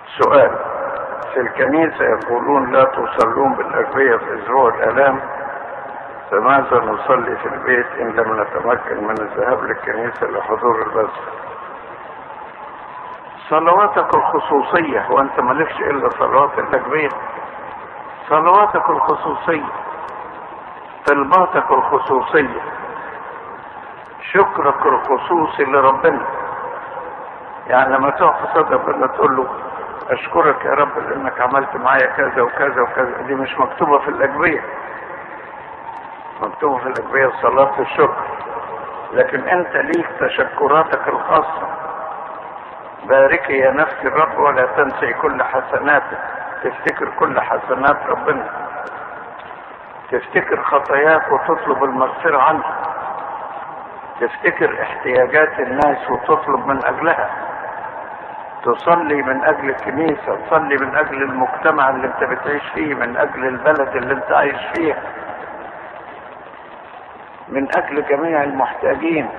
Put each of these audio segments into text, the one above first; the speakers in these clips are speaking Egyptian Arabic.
سؤال في الكنيسة يقولون لا تصلون بالأجبية في أسبوع الآلام فماذا نصلي في البيت إن لم نتمكن من الذهاب للكنيسة لحضور البث صلواتك الخصوصية وأنت مالكش إلا صلوات الأجبية صلواتك الخصوصية طلباتك الخصوصية شكرك الخصوصي لربنا يعني لما تقف قصاد ربنا تقول له اشكرك يا رب لانك عملت معايا كذا وكذا وكذا دي مش مكتوبه في الاجبيه مكتوبه في الاجبيه صلاه الشكر لكن انت ليك تشكراتك الخاصه باركي يا نفسي الرب ولا تنسي كل حسناتك تفتكر كل حسنات ربنا تفتكر خطاياك وتطلب المغفرة عنها تفتكر احتياجات الناس وتطلب من أجلها تصلي من أجل الكنيسة تصلي من أجل المجتمع اللي انت بتعيش فيه من أجل البلد اللي انت عايش فيها من أجل جميع المحتاجين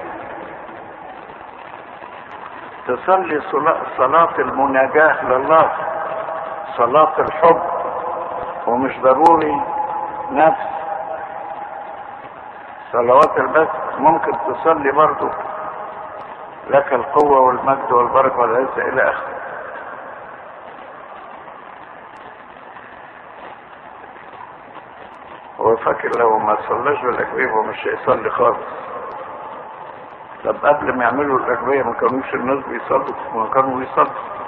تصلي صلاة المناجاة لله صلاة الحب ومش ضروري نفس صلوات البث ممكن تصلي برضو لك القوة والمجد والبركة والعزة إلى آخره هو فاكر لو ما صلاش بالأجبية ومش هيصلي خالص طب قبل ما يعملوا الأجبية ما كانوش الناس بيصلوا ما كانوا بيصلوا